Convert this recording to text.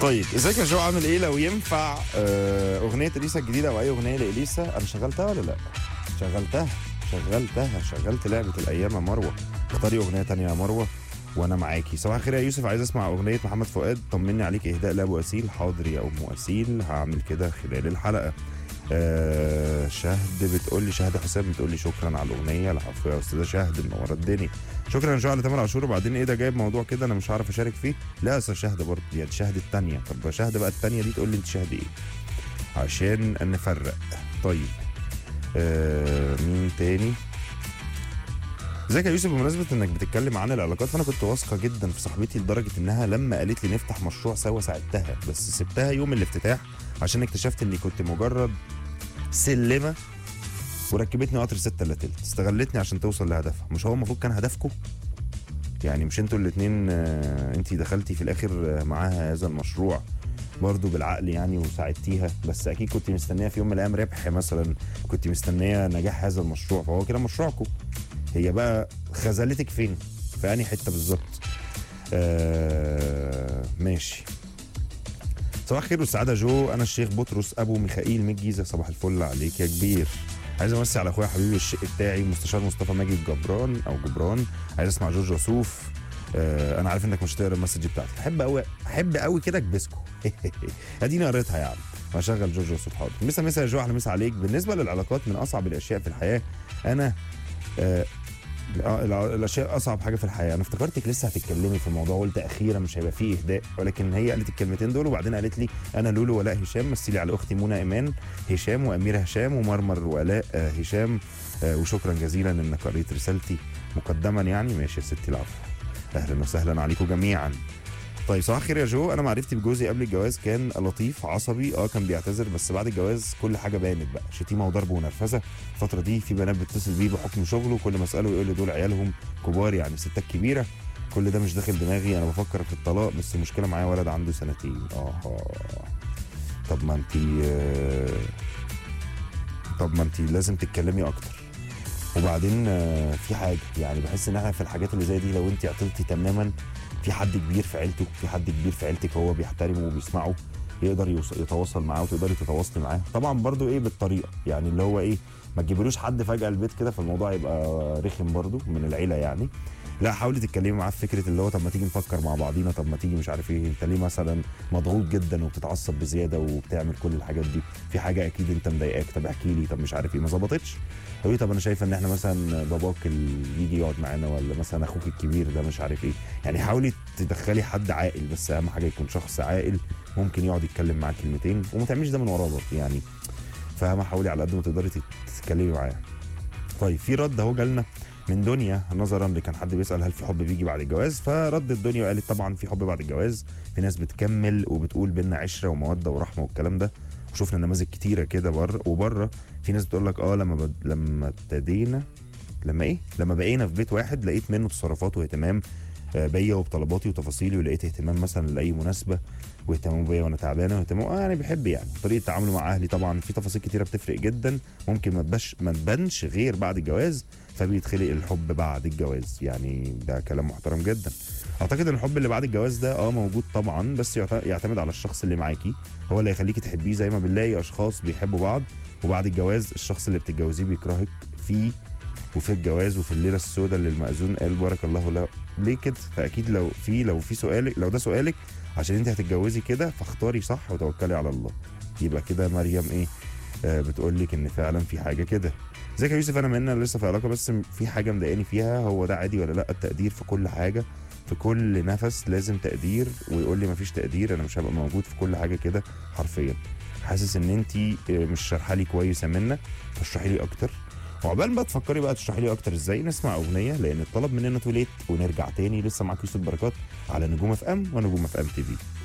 طيب ازيك يا جو عامل ايه لو ينفع آه، اغنيه اليسا الجديده او اي اغنيه لاليسا انا شغلتها ولا لا شغلتها شغلتها شغلت لعبه الايام يا مروه اختاري اغنيه تانية يا مروه وانا معاكي صباح الخير يا يوسف عايز اسمع اغنيه محمد فؤاد طمني عليك اهداء لابو اسيل حاضر يا ام اسيل هعمل كده خلال الحلقه آه شهد بتقول لي شهد حسام بتقول لي شكرا على الاغنيه العفو يا استاذه شهد منوره الدنيا شكرا يا جو على تامر عاشور وبعدين ايه ده جايب موضوع كده انا مش هعرف اشارك فيه لا اصل شهد برضه يعني شهد التانية طب شهد بقى التانية دي تقول لي انت شهد ايه عشان نفرق طيب آه مين تاني ازيك يا يوسف بمناسبه انك بتتكلم عن العلاقات فانا كنت واثقه جدا في صاحبتي لدرجه انها لما قالت لي نفتح مشروع سوا ساعدتها بس سبتها يوم الافتتاح عشان اكتشفت اني كنت مجرد سلمه وركبتني قطر ستة الا تلت استغلتني عشان توصل لهدفها مش هو المفروض كان هدفكم يعني مش انتوا الاثنين انت دخلتي في الاخر آه، معاها هذا المشروع برضه بالعقل يعني وساعدتيها بس اكيد كنت مستنيه في يوم من الايام ربح مثلا كنت مستنيه نجاح هذا المشروع فهو كده مشروعكم هي بقى خذلتك فين في انهي حته بالظبط آه ماشي صباح الخير والسعاده جو انا الشيخ بطرس ابو ميخائيل من الجيزه صباح الفل عليك يا كبير عايز امسي على اخويا حبيبي الشق بتاعي مستشار مصطفى ماجد جبران او جبران عايز اسمع جورج وسوف آه انا عارف انك مش هتقرا المسج بتاعتي احب قوي احب قوي كده اكبسكم اديني قريتها يا عم واشغل جورج وسوف حاضر مسا مسا يا جو احلى مسا عليك بالنسبه للعلاقات من اصعب الاشياء في الحياه انا آه الع- الع- الاشياء اصعب حاجه في الحياه انا افتكرتك لسه هتتكلمي في الموضوع قلت اخيرا مش هيبقى فيه اهداء ولكن هي قالت الكلمتين دول وبعدين قالت لي انا لولو ولاء هشام مثلي على اختي منى ايمان هشام واميره هشام ومرمر ولاء آه، هشام آه، وشكرا جزيلا انك قريت رسالتي مقدما يعني ماشي يا ستي العفو اهلا وسهلا عليكم جميعا طيب صباح الخير يا جو انا معرفتي بجوزي قبل الجواز كان لطيف عصبي اه كان بيعتذر بس بعد الجواز كل حاجه بانت بقى شتيمه وضرب ونرفزه الفتره دي في بنات بتتصل بيه بحكم شغله كل ما اساله يقول لي دول عيالهم كبار يعني ستات كبيره كل ده مش داخل دماغي انا بفكر في الطلاق بس المشكله معايا ولد عنده سنتين اه طب ما انت طب ما انت لازم تتكلمي اكتر وبعدين آه، في حاجه يعني بحس ان احنا في الحاجات اللي زي دي لو انت عطلتي تماما في حد كبير في عيلته في حد كبير في عيلتك هو بيحترمه وبيسمعه يقدر يوص- يتواصل معاه وتقدري تتواصلي معاه طبعا برضو ايه بالطريقه يعني اللي هو ايه ما تجيبلوش حد فجاه البيت كده فالموضوع يبقى رخم برضو من العيله يعني لا حاولي تتكلمي معاه في فكره اللي هو طب ما تيجي نفكر مع بعضينا طب ما تيجي مش عارف ايه انت ليه مثلا مضغوط جدا وبتتعصب بزياده وبتعمل كل الحاجات دي في حاجه اكيد انت مضايقاك طب احكي لي طب مش عارف ايه ما ظبطتش قوي طب انا شايفه ان احنا مثلا باباك اللي يجي يقعد معانا ولا مثلا اخوك الكبير ده مش عارف ايه يعني حاولي تدخلي حد عاقل بس اهم حاجه يكون شخص عاقل ممكن يقعد يتكلم معاه كلمتين وما تعمليش ده من وراه برضه يعني فاهمه حاولي على قد ما تقدري تت- تتكلمي معاه طيب في رد اهو جالنا من دنيا نظرا اللي كان حد بيسال هل في حب بيجي بعد الجواز فردت الدنيا وقالت طبعا في حب بعد الجواز في ناس بتكمل وبتقول بينا عشره وموده ورحمه والكلام ده وشفنا نماذج كتيره كده بره وبره في ناس بتقول لك اه لما بد... لما ابتدينا لما ايه لما بقينا في بيت واحد لقيت منه تصرفات واهتمام آه، بيا وبطلباتي وتفاصيلي ولقيت اهتمام مثلا لاي مناسبه واهتمام بيا وانا تعبانه واهتمام اه يعني بيحب يعني طريقه تعامله مع اهلي طبعا في تفاصيل كتيره بتفرق جدا ممكن ما تبانش ما تبانش غير بعد الجواز فبيتخلق الحب بعد الجواز يعني ده كلام محترم جدا اعتقد ان الحب اللي بعد الجواز ده اه موجود طبعا بس يعت- يعتمد على الشخص اللي معاكي هو اللي هيخليكي تحبيه زي ما بنلاقي اشخاص بيحبوا بعض وبعد الجواز الشخص اللي بتتجوزيه بيكرهك فيه وفي الجواز وفي الليله السوداء اللي المأذون قال بارك الله له ليه كده فاكيد لو في لو في سؤالك لو ده سؤالك عشان انت هتتجوزي كده فاختاري صح وتوكلي على الله يبقى كده مريم ايه آه بتقول لك ان فعلا في حاجه كده ازيك يا يوسف انا منا لسه في علاقه بس في حاجه مضايقاني فيها هو ده عادي ولا لا التقدير في كل حاجه في كل نفس لازم تقدير ويقول لي مفيش تقدير انا مش هبقى موجود في كل حاجه كده حرفيا حاسس ان انت مش شارحه لي كويس يا منى فاشرحي لي اكتر وعقبال ما تفكري بقى تشرحي لي اكتر ازاي نسمع اغنيه لان الطلب مننا توليت ونرجع تاني لسه معاك يوسف بركات على نجوم اف ام ونجوم اف ام تي في